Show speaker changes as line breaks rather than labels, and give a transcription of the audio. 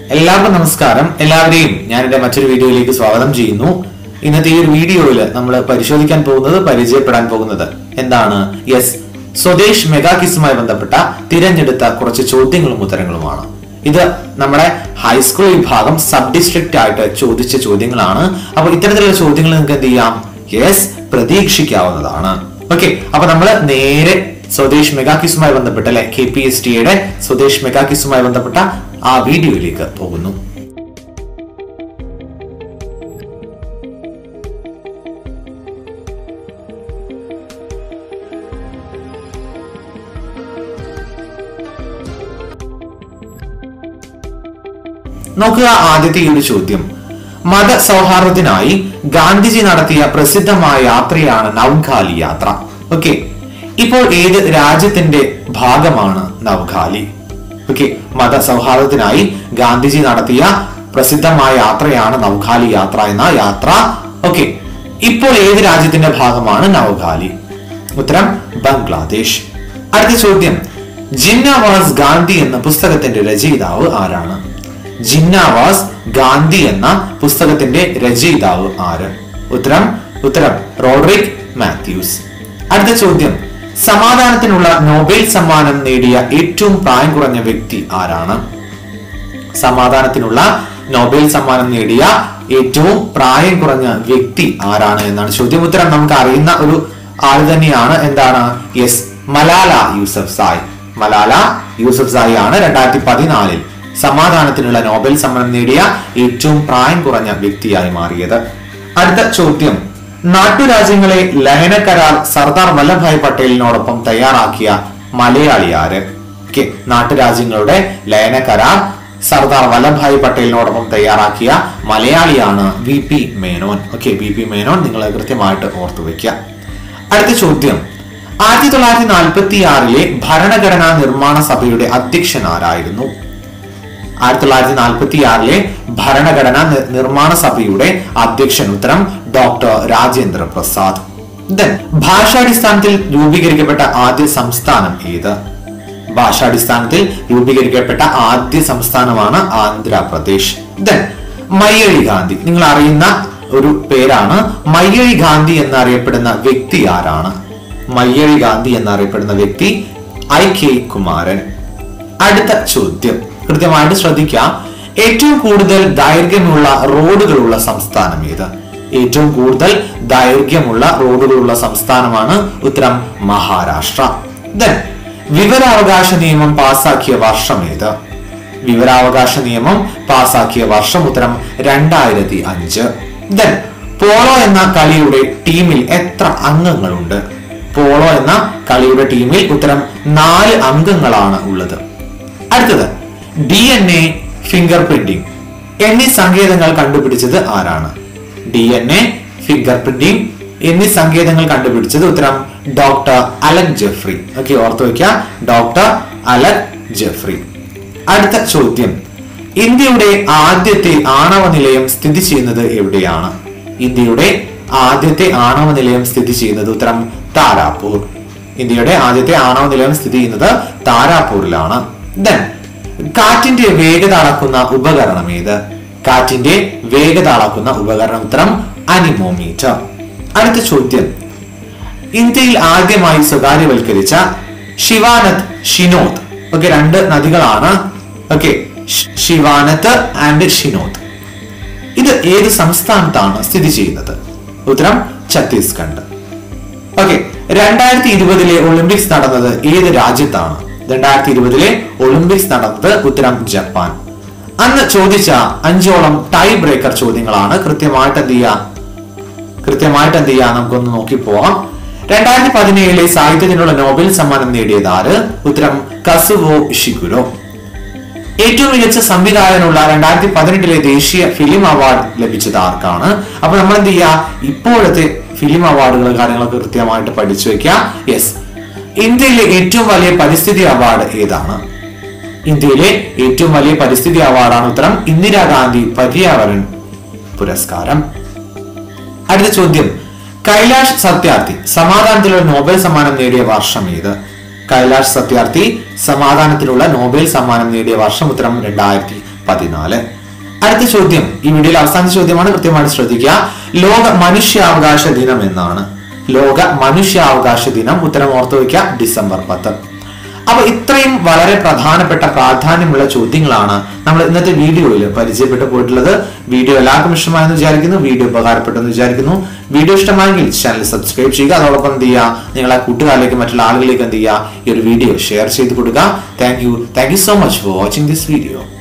എല്ലാവർക്കും നമസ്കാരം എല്ലാവരെയും ഞാൻ എന്റെ മറ്റൊരു വീഡിയോയിലേക്ക് സ്വാഗതം ചെയ്യുന്നു ഇന്നത്തെ ഈ ഒരു വീഡിയോയിൽ നമ്മൾ പരിശോധിക്കാൻ പോകുന്നത് പരിചയപ്പെടാൻ പോകുന്നത് എന്താണ് യെസ് സ്വദേശ് മെഗാ കിസുമായി ബന്ധപ്പെട്ട തിരഞ്ഞെടുത്ത കുറച്ച് ചോദ്യങ്ങളും ഉത്തരങ്ങളുമാണ് ഇത് നമ്മുടെ ഹൈസ്കൂൾ വിഭാഗം സബ് ഡിസ്ട്രിക്റ്റ് ആയിട്ട് ചോദിച്ച ചോദ്യങ്ങളാണ് അപ്പോൾ ഇത്തരത്തിലുള്ള ചോദ്യങ്ങൾ നിങ്ങൾക്ക് എന്ത് ചെയ്യാം യെസ് പ്രതീക്ഷിക്കാവുന്നതാണ് ഓക്കെ അപ്പൊ നമ്മൾ നേരെ സ്വദേശ് മെഗാ കിസുമായി ബന്ധപ്പെട്ട അല്ലെ കെ പി എസ് ടിയുടെ സ്വദേശ് മെഗാ കിസുമായി ബന്ധപ്പെട്ട ആ വീഡിയോയിലേക്ക് പോകുന്നു നോക്കുക ആദ്യത്തെ ഈ ഒരു ചോദ്യം മതസൗഹാർദ്ദത്തിനായി ഗാന്ധിജി നടത്തിയ പ്രസിദ്ധമായ യാത്രയാണ് നവ്ഖാലി യാത്ര ഓക്കെ ഇപ്പോൾ ഏത് രാജ്യത്തിന്റെ ഭാഗമാണ് നവ്ഖാലി ഓക്കെ മതസൗഹാർദ്ദത്തിനായി ഗാന്ധിജി നടത്തിയ പ്രസിദ്ധമായ യാത്രയാണ് നവ്ഖാലി യാത്ര എന്ന യാത്ര ഓക്കെ ഇപ്പോൾ ഏത് രാജ്യത്തിന്റെ ഭാഗമാണ് നവ്ഖാലി ഉത്തരം ബംഗ്ലാദേശ് അടുത്ത ചോദ്യം ജിന്നവാസ് ഗാന്ധി എന്ന പുസ്തകത്തിന്റെ രചയിതാവ് ആരാണ് ജിന്നാവാസ് ഗാന്ധി എന്ന പുസ്തകത്തിന്റെ രചയിതാവ് ആര് ഉത്തരം ഉത്തരം റോഡ്രിക് മാത്യൂസ് അടുത്ത ചോദ്യം സമാധാനത്തിനുള്ള നോബൽ സമ്മാനം നേടിയ ഏറ്റവും പ്രായം കുറഞ്ഞ വ്യക്തി ആരാണ് സമാധാനത്തിനുള്ള നോബൽ സമ്മാനം നേടിയ ഏറ്റവും പ്രായം കുറഞ്ഞ വ്യക്തി ആരാണ് എന്നാണ് ചോദ്യം ഉത്തരം നമുക്ക് അറിയുന്ന ഒരു ആൾ തന്നെയാണ് എന്താണ് yes Malala Yousafzai Malala Yousafzai ആണ് രണ്ടായിരത്തി പതിനാലിൽ സമാധാനത്തിനുള്ള നോബൽ സമ്മാനം നേടിയ ഏറ്റവും പ്രായം കുറഞ്ഞ വ്യക്തിയായി മാറിയത് അടുത്ത ചോദ്യം നാട്ടുരാജ്യങ്ങളെ ലയന കരാർ സർദാർ വല്ലഭായ് പട്ടേലിനോടൊപ്പം തയ്യാറാക്കിയ മലയാളി ആര് ഓക്കെ നാട്ടുരാജ്യങ്ങളുടെ ലയന കരാർ സർദാർ വല്ലഭായ് പട്ടേലിനോടൊപ്പം തയ്യാറാക്കിയ മലയാളിയാണ് V P Menon okay V P Menon നിങ്ങൾ കൃത്യമായിട്ട് ഓർത്തു വെക്കുക അടുത്ത ചോദ്യം ആയിരത്തി തൊള്ളായിരത്തി നാൽപ്പത്തി ആറിലെ ഭരണഘടനാ നിർമ്മാണ സഭയുടെ അധ്യക്ഷൻ ആരായിരുന്നു ആയിരത്തി തൊള്ളായിരത്തി നാൽപ്പത്തി ആറിലെ ഭരണഘടനാ നി- നിർമ്മാണ സഭയുടെ അധ്യക്ഷൻ ഉത്തരം ഡോക്ടർ രാജേന്ദ്ര പ്രസാദ് ദെൻ ഭാഷാടിസ്ഥാനത്തിൽ രൂപീകരിക്കപ്പെട്ട ആദ്യ സംസ്ഥാനം ഏത് ഭാഷാടിസ്ഥാനത്തിൽ രൂപീകരിക്കപ്പെട്ട ആദ്യ സംസ്ഥാനമാണ് ആന്ധ്രാപ്രദേശ് ദെൻ മയ്യഴി ഗാന്ധി നിങ്ങൾ അറിയുന്ന ഒരു പേരാണ് മയ്യഴി ഗാന്ധി എന്നറിയപ്പെടുന്ന വ്യക്തി ആരാണ് മയ്യഴി ഗാന്ധി എന്നറിയപ്പെടുന്ന വ്യക്തി ഐ കെ കുമാരൻ അടുത്ത ചോദ്യം കൃത്യമായിട്ട് ശ്രദ്ധിക്കാം ഏറ്റവും കൂടുതൽ ദൈർഘ്യമുള്ള റോഡുകളുള്ള സംസ്ഥാനം ഏത് ഏറ്റവും കൂടുതൽ ദൈർഘ്യമുള്ള റോഡുകളുള്ള സംസ്ഥാനമാണ് ഉത്തരം മഹാരാഷ്ട്ര ദെൻ വിവരാവകാശ നിയമം പാസാക്കിയ വർഷം ഏത് വിവരാവകാശ നിയമം പാസാക്കിയ വർഷം ഉത്തരം രണ്ടായിരത്തി അഞ്ച് ദെൻ പോളോ എന്ന കളിയുടെ ടീമിൽ എത്ര അംഗങ്ങളുണ്ട് പോളോ എന്ന കളിയുടെ ടീമിൽ ഉത്തരം നാല് അംഗങ്ങളാണ് ഉള്ളത് അടുത്തത് D N A fingerprinting എന്നീ സങ്കേതങ്ങൾ കണ്ടുപിടിച്ചത് ആരാണ് D N A fingerprinting എന്നീ സങ്കേതങ്ങൾ കണ്ടുപിടിച്ചത് ഉത്തരം ഡോക്ടർ അലൻ ജെഫ്രി ഓക്കെ ഓർത്തു വയ്ക്കുക ഡോക്ടർ അലൻ ജെഫ്രി അടുത്ത ചോദ്യം ഇന്ത്യയുടെ ആദ്യത്തെ ആണവ നിലയം സ്ഥിതി ചെയ്യുന്നത് എവിടെയാണ് ഇന്ത്യയുടെ ആദ്യത്തെ ആണവ നിലയം സ്ഥിതി ചെയ്യുന്നത് ഉത്തരം താരാപൂർ ഇന്ത്യയുടെ ആദ്യത്തെ ആണവ നിലയം സ്ഥിതി ചെയ്യുന്നത് താരാപൂരിലാണ് ദെൻ കാറ്റിന്റെ വേഗത അളക്കുന്ന ഉപകരണം ഏത് കാറ്റിന്റെ വേഗത അളക്കുന്ന ഉപകരണം ഉത്തരം അനിമോമീറ്റർ അടുത്ത ചോദ്യം ഇന്ത്യയിൽ ആദ്യമായി സ്വകാര്യവൽക്കരിച്ച ശിവാനത് ഷിനോദ് ഓക്കെ രണ്ട് നദികളാണ് ഓക്കെ ശിവാനത്ത് ആൻഡ് ഷിനോദ് ഇത് ഏത് സംസ്ഥാനത്താണ് സ്ഥിതി ചെയ്യുന്നത് ഉത്തരം ഛത്തീസ്ഗഡ് ഓക്കെ രണ്ടായിരത്തി ഇരുപതിലെ ഒളിമ്പിക്സ് നടന്നത് ഏത് രാജ്യത്താണ് രണ്ടായിരത്തി ഇരുപതിലെ ഒളിമ്പിക്സ് നടന്നത് ഉത്തരം ജപ്പാൻ അന്ന് ചോദിച്ച അഞ്ചോളം ടൈ ബ്രേക്കർ ചോദ്യങ്ങളാണ് കൃത്യമായിട്ട് എന്ത് ചെയ്യുക കൃത്യമായിട്ട് എന്ത് ചെയ്യാം നമുക്കൊന്ന് നോക്കി പോവാം രണ്ടായിരത്തി പതിനേഴിലെ സാഹിത്യത്തിനുള്ള നോബൽ സമ്മാനം നേടിയത് ആര് ഉത്തരം കസുവോ ഷിഗുരോ ഏറ്റവും മികച്ച സംവിധായകനുള്ള രണ്ടായിരത്തി പതിനെട്ടിലെ ദേശീയ ഫിലിം അവാർഡ് ലഭിച്ചത് ആർക്കാണ് അപ്പൊ നമ്മൾ എന്ത് ചെയ്യുക ഇപ്പോഴത്തെ ഫിലിം അവാർഡുകൾ കാര്യങ്ങളൊക്കെ കൃത്യമായിട്ട് പഠിച്ചു വെക്കുക യെസ് ഇന്ത്യയിലെ ഏറ്റവും വലിയ പരിസ്ഥിതി അവാർഡ് ഏതാണ് ഇന്ത്യയിലെ ഏറ്റവും വലിയ പരിസ്ഥിതി അവാർഡാണ് ഉത്തരം ഇന്ദിരാഗാന്ധി പര്യാവരൺ പുരസ്കാരം അടുത്ത ചോദ്യം കൈലാഷ് സത്യാർത്ഥി സമാധാനത്തിലുള്ള നോബൽ സമ്മാനം നേടിയ വർഷം ഏത് കൈലാഷ് സത്യാർത്ഥി സമാധാനത്തിലുള്ള നോബൽ സമ്മാനം നേടിയ വർഷം ഉത്തരം രണ്ടായിരത്തി പതിനാല് അടുത്ത ചോദ്യം ഈ വീഡിയോയിൽ അവസാന ചോദ്യമാണ് കൃത്യമായിട്ട് ശ്രദ്ധിക്കുക ലോക മനുഷ്യാവകാശ ദിനം എന്നാണ് ലോക മനുഷ്യാവകാശ ദിനം ഉത്തരം ഓർത്തു വയ്ക്കുക ഡിസംബർ പത്ത് അപ്പൊ ഇത്രയും വളരെ പ്രധാനപ്പെട്ട പ്രാധാന്യമുള്ള ചോദ്യങ്ങളാണ് നമ്മൾ ഇന്നത്തെ വീഡിയോയിൽ പരിചയപ്പെട്ടു പോയിട്ടുള്ളത് വീഡിയോ എല്ലാവർക്കും ഇഷ്ടമായെന്ന് വിചാരിക്കുന്നു വീഡിയോ ഉപകാരപ്പെട്ടെന്ന് വിചാരിക്കുന്നു വീഡിയോ ഇഷ്ടമായെങ്കിൽ ചാനൽ സബ്സ്ക്രൈബ് ചെയ്യുക അതോടൊപ്പം എന്ത് ചെയ്യുക നിങ്ങളെ കൂട്ടുകാരിലേക്ക് മറ്റുള്ള ആളുകളിലേക്ക് എന്ത് ചെയ്യുക ഈ ഒരു വീഡിയോ ഷെയർ ചെയ്ത് കൊടുക്കുക thank you thank you so much for watching this video